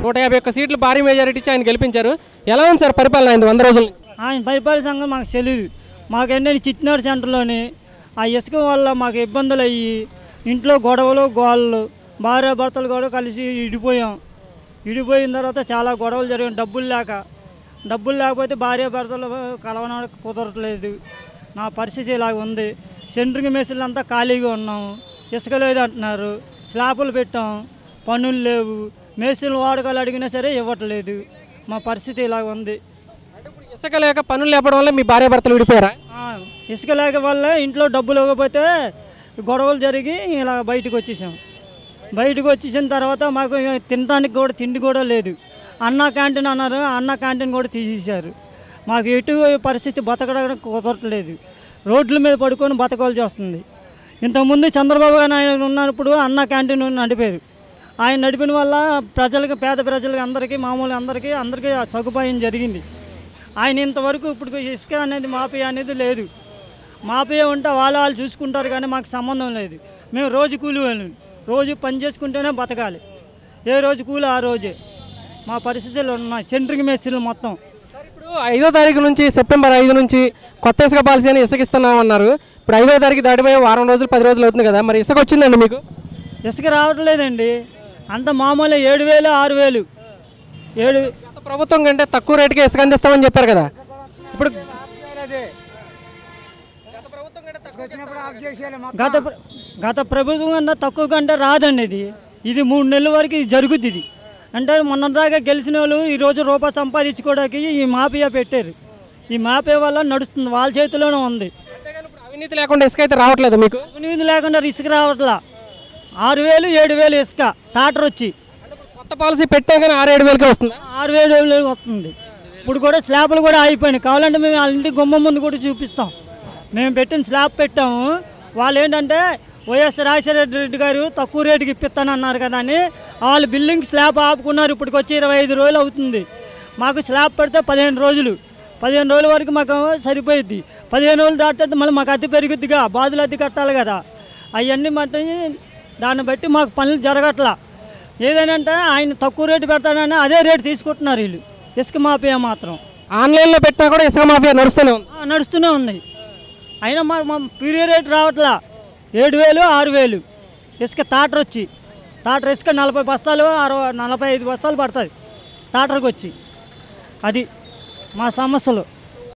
నూట యాభై ఒక్క సీట్లు భారీ మెజారిటీ ఇచ్చి ఆయన గెలిపించారు ఎలా ఉంది సార్ పరిపాలన అయింది వంద రోజుల నుంచి ఆయన పరిపాలన సంఘం మాకు తెలియదు మాకేంటంటే చిట్నాడు సెంటర్లోని ఆ ఇసుక వల్ల మాకు ఇబ్బందులు అయ్యి ఇంట్లో గొడవలు గోళ్ళు భార్య భర్తలు కూడా కలిసి ఇడిపోయాం ఇడిపోయిన తర్వాత చాలా గొడవలు జరిగాయి డబ్బులు లేక డబ్బులు లేకపోతే భార్య భర్తలు కలవడానికి కుదరట్లేదు నా పరిస్థితి ఇలాగ ఉంది సెంట్రింగ్ మేసులు అంతా ఖాళీగా ఉన్నాం ఇసుక లేదు అంటున్నారు స్లాపులు పెట్టాం పనులు లేవు మేసులు వాడకాలు అడిగినా సరే ఇవ్వట్లేదు మా పరిస్థితి ఇలాగ ఉంది అంటే ఇప్పుడు ఇసుక లేక పనులు లేపడం వల్ల మీ భార్య భర్తలు విడిపోయారా ఆ, ఇసుక లేక వల్ల ఇంట్లో డబ్బులు ఇవ్వకపోతే గొడవలు జరిగి ఇలా బయటకు వచ్చేసాం బయటకు వచ్చేసిన తర్వాత మాకు ఇక తినడానికి కూడా తిండి కూడా లేదు అన్న క్యాంటీన్ అన్నారు అన్న క్యాంటీన్ కూడా తీసేశారు మాకు ఎటు పరిస్థితి బతకడానికి కుదరట్లేదు రోడ్ల మీద పడుకొని బతకాల్సి వస్తుంది ఇంతకుముందు చంద్రబాబు గారు ఆయన ఉన్నప్పుడు అన్న క్యాంటీన్ నడిపారు ఆయన నడిపిన వల్ల ప్రజలకు పేద ప్రజలకు అందరికీ మామూలు అందరికీ అందరికీ సదుపాయం జరిగింది ఆయన ఇంతవరకు ఇప్పుడు ఇసుక అనేది మాఫియా అనేది లేదు మాఫియా ఉంటే వాళ్ళు వాళ్ళు చూసుకుంటారు కానీ మాకు సంబంధం లేదు మేము రోజు కూలి వాళ్ళు రోజు పని చేసుకుంటేనే బతకాలి ఏ రోజు కూలి ఆ రోజే మా పరిస్థితులు ఉన్నాయి సెంట్రింగ్ మేస్త్రీలు మొత్తం సార్ ఇప్పుడు ఐదో తారీఖు నుంచి సెప్టెంబర్ ఐదు నుంచి కొత్త ఇసుక పాలసీ అని ఇసుక ఇస్తున్నామన్నారు ఇప్పుడు ఐదో తారీఖు దాటిపోయి వారం రోజులు పది రోజులు అవుతుంది కదా మరి ఇసుక వచ్చిందండి మీకు ఇసుక రావట్లేదండి అంత మామూలు ఏడు వేలు ఆరు వేలు ఏడు గత ప్రభుత్వం కంటే తక్కువ రేటుకి ఇసుక అందిస్తామని చెప్పారు కదా ఇప్పుడు గత ప్ర- గత ప్రభుత్వం కన్నా తక్కువ కంటే రాదండి ఇది ఇది మూడు నెలల వరకు ఇది జరుగుద్ది ఇది అంటే మొన్నదాకా గెలిచిన వాళ్ళు ఈరోజు రూపాయి సంపాదించుకోవడానికి ఈ మాఫియా పెట్టారు ఈ మాఫియా వల్ల నడుస్తుంది వాళ్ళ చేతిలోనే ఉంది అంతేగాని ఇప్పుడు అవినీతి లేకుండా ఇసుక అయితే రావట్లేదు మీకు అవినీతి లేకుండా ఇసుక రావట్లా ఆరు వేలు ఏడు వేలు ఇసుక టాటర్ వచ్చి అంటే ఇప్పుడు కొత్త పాలసీ పెట్టాం కానీ ఆరు ఏడు వేలకే వస్తుందా ఆరు వేలు ఏడు వేలు వస్తుంది ఇప్పుడు కూడా స్లాబ్లు కూడా అయిపోయినాయి కావాలంటే మేము వాళ్ళ ఇంటి గుమ్మం ముందు కూడా చూపిస్తాం మేము పెట్టిన స్లాబ్ పెట్టాము వాళ్ళు ఏంటంటే వైఎస్ రాజశేఖర రెడ్డి గారు తక్కువ రేటుకి ఇప్పిస్తానన్నారు కదా అని వాళ్ళు బిల్డింగ్ స్లాబ్ ఆపుకున్నారు ఇప్పటికి వచ్చి ఇరవై ఐదు రోజులు అవుతుంది మాకు స్లాబ్ పెడితే పదిహేను రోజులు పదిహేను రోజుల వరకు మాకు సరిపోయిద్ది పదిహేను రోజులు దాటితే మళ్ళీ మాకు అద్దె పెరుగుద్దిగా బాధలు అద్దె కట్టాలి కదా అవన్నీ మట్టి దాన్ని బట్టి మాకు పనులు జరగట్లా ఏదైనా ఆయన తక్కువ రేటు పెడతానని అదే రేటు తీసుకుంటున్నారు వీళ్ళు ఇసుక మాఫియా మాత్రం ఆన్లైన్లో పెట్టినా కూడా ఇసుక మాఫియా నడుస్తూనే ఉంది ఆ, నడుస్తూనే ఉంది అయినా మా మా పీరియడ్ రేట్ రావట్లా ఏడు వేలు ఆరు వేలు ఇసుక తాటర్ వచ్చి తాటర్ ఇసుక నలభై బస్తాలు అరవై నలభై ఐదు బస్తాలు పడుతుంది తాటర్కి వచ్చి అది మా సమస్యలు